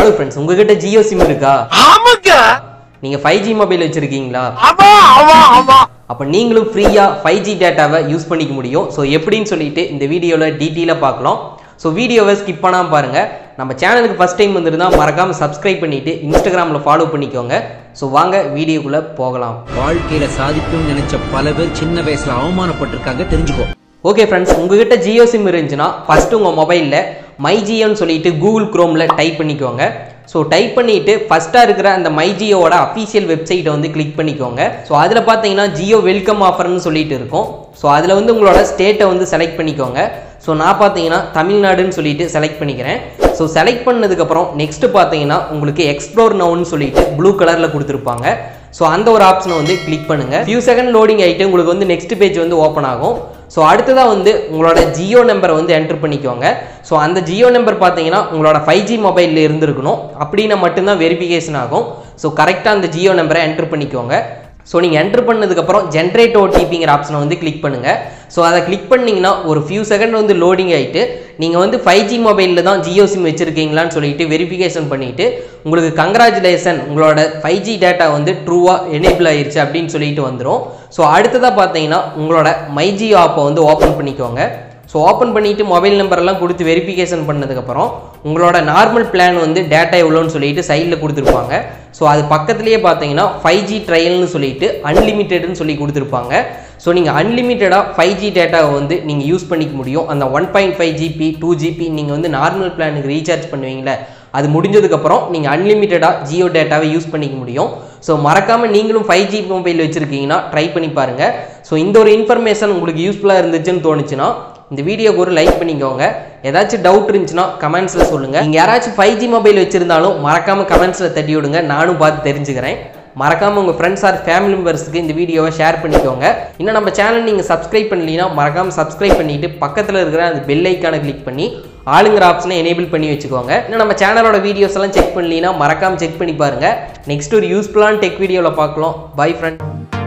hello friends உங்ககிட்ட Jio sim இருக்கா ஆமாங்க நீங்கள் ஃபைவ் ஜி மொபைல் வச்சுருக்கீங்களா ஆமா ஆமா ஆமா அப்போ நீங்களும் ஃப்ரீயாக ஃபைவ் ஜி டேட்டாவை யூஸ் பண்ணிக்க முடியும் ஸோ எப்படின்னு சொல்லிட்டு இந்த வீடியோவில் டீட்டெயிலாக பார்க்கலாம் ஸோ வீடியோவை ஸ்கிப் பண்ணாமல் பாருங்கள் நம்ம சேனலுக்கு ஃபஸ்ட் டைம் வந்திருந்தா மறக்காமல் சப்ஸ்கிரைப் பண்ணிவிட்டு இன்ஸ்டாகிராமில் ஃபாலோ பண்ணிக்கோங்க ஸோ வாங்க வீடியோக்குள்ளே போகலாம் வாழ்க்கையில சாதிக்கணும்னு நினைச்ச பல பேர் சின்ன வயசுல அவமானப்பட்டிருக்காங்க தெரிஞ்சுக்கோ ஓகே ஃப்ரெண்ட்ஸ் உங்ககிட்ட ஜியோ சிம் இருந்துச்சுன்னா ஃபஸ்ட்டு உங்கள் மொபைலில் மை ஜியோன்னு சொல்லிட்டு கூகுள் குரோமில் டைப் பண்ணிக்கோங்க ஸோ டைப் பண்ணிவிட்டு ஃபஸ்ட்டாக இருக்கிற அந்த மை ஜியோவோட அஃபீஷியல் வெப்சைட்டை வந்து கிளிக் பண்ணிக்கோங்க ஸோ அதில் பார்த்தீங்கன்னா ஜியோ வெல்கம் ஆஃபர்னு சொல்லிட்டு இருக்கும் ஸோ அதில் வந்து உங்களோட ஸ்டேட்டை வந்து செலக்ட் பண்ணிக்கோங்க ஸோ நான் பார்த்தீங்கன்னா தமிழ்நாடுன்னு சொல்லிட்டு செலக்ட் பண்ணிக்கிறேன் ஸோ செலக்ட் பண்ணதுக்கப்புறம் நெக்ஸ்ட்டு பார்த்தீங்கன்னா உங்களுக்கு எக்ஸ்ப்ளோர் நவுன்னு சொல்லிட்டு ப்ளூ கலரில் கொடுத்துருப்பாங்க ஸோ அந்த ஒரு ஆப்ஷனை வந்து கிளிக் பண்ணுங்கள் ஃபியூ செகண்ட் லோடிங் ஆகிட்டு உங்களுக்கு வந்து நெக்ஸ்ட் பேஜ் வந்து ஓப்பன் ஆகும் ஸோ அடுத்ததாக வந்து உங்களோட ஜியோ நம்பரை வந்து என்டர் பண்ணிக்கோங்க ஸோ அந்த ஜியோ நம்பர் பார்த்தீங்கன்னா உங்களோட ஃபைவ் ஜி மொபைலில் இருந்திருக்கணும் அப்படின்னா மட்டும்தான் வெரிஃபிகேஷன் ஆகும் ஸோ கரெக்டாக அந்த ஜியோ நம்பரை என்டர் பண்ணிக்கோங்க ஸோ நீங்கள் என்டர் பண்ணதுக்கப்புறம் ஜென்ரேட் ஓடிபிங்கிற ஆப்ஷனை வந்து கிளிக் பண்ணுங்கள் ஸோ அதை கிளிக் பண்ணிங்கன்னா ஒரு ஃபியூ செகண்ட் வந்து லோடிங் ஆகிட்டு நீங்கள் வந்து ஃபைவ் ஜி மொபைலில் தான் ஜியோ சிம் வச்சுருக்கீங்களான்னு சொல்லிட்டு வெரிஃபிகேஷன் பண்ணிவிட்டு உங்களுக்கு கங்க்ராச்சுலேஷன் உங்களோட ஃபைவ் ஜி டேட்டா வந்து ட்ரூவாக எனேபிள் ஆயிருச்சு அப்படின்னு சொல்லிட்டு வந்துடும் ஸோ அடுத்ததாக பார்த்தீங்கன்னா உங்களோட மை ஜியோ ஆப்பை வந்து ஓப்பன் பண்ணிக்கோங்க ஸோ ஓப்பன் பண்ணிவிட்டு மொபைல் நம்பரெல்லாம் கொடுத்து வெரிஃபிகேஷன் பண்ணதுக்கப்புறம் உங்களோட நார்மல் பிளான் வந்து டேட்டா எவ்வளோன்னு சொல்லிட்டு சைடில் கொடுத்துருப்பாங்க ஸோ அது பக்கத்துலேயே பார்த்தீங்கன்னா ஃபைவ் ஜி ட்ரையல்னு சொல்லிட்டு அன்லிமிட்டெட்னு சொல்லி கொடுத்துருப்பாங்க ஸோ நீங்கள் அன்லிமிட்டடாக ஃபைவ் ஜி டேட்டாவை வந்து நீங்கள் யூஸ் பண்ணிக்க முடியும் அந்த one point five GB two GB நீங்கள் வந்து நார்மல் பிளானுக்கு ரீசார்ஜ் பண்ணுவீங்களே அது முடிஞ்சதுக்கப்புறம் நீங்கள் அன்லிமிட்டடாக ஜியோ டேட்டாவை யூஸ் பண்ணிக்க முடியும் ஸோ மறக்காமல் நீங்களும் ஃபைவ் ஜி மொபைல் வச்சுருக்கீங்கன்னா ட்ரை பண்ணி பாருங்கள் ஸோ இந்த ஒரு இன்ஃபர்மேஷன் உங்களுக்கு யூஸ்ஃபுல்லாக இருந்துச்சுன்னு தோணுச்சுன்னா இந்த வீடியோக்கு ஒரு லைக் பண்ணிக்கோங்க ஏதாச்சும் டவுட் இருந்துச்சுன்னா கமெண்ட்ஸில் சொல்லுங்கள் நீங்கள் யாராச்சும் ஃபைவ் ஜி மொபைல் வச்சுருந்தாலும் மறக்காமல் கமெண்ட்ஸில் தட்டி விடுங்க நானும் பார்த்து தெரிஞ்சுக்கிறேன் மறக்காமல் உங்கள் ஃப்ரெண்ட்ஸ் ஆர் ஃபேமிலி மெம்பர்ஸ்க்கு இந்த வீடியோவை ஷேர் பண்ணிக்கோங்க இன்னும் நம்ம சேனல் நீங்கள் சப்ஸ்கிரைப் பண்ணலீங்கன்னா மறக்காமல் சப்ஸ்கிரைப் பண்ணிவிட்டு பக்கத்தில் இருக்கிற அந்த பெல் ஐக்கானை கிளிக் பண்ணி ஆளுங்கிற ஆப்ஷனை எனேபிள் பண்ணி வச்சுக்கோங்க இன்னும் நம்ம சேனலோட வீடியோஸ் எல்லாம் செக் பண்ணலீங்கன்னா மறக்காமல் செக் பண்ணி பாருங்கள் நெக்ஸ்ட் ஒரு யூஸ்ஃபுல்லான டெக் வீடியோவில் பார்க்கலாம் பை ஃப்ரெண்ட்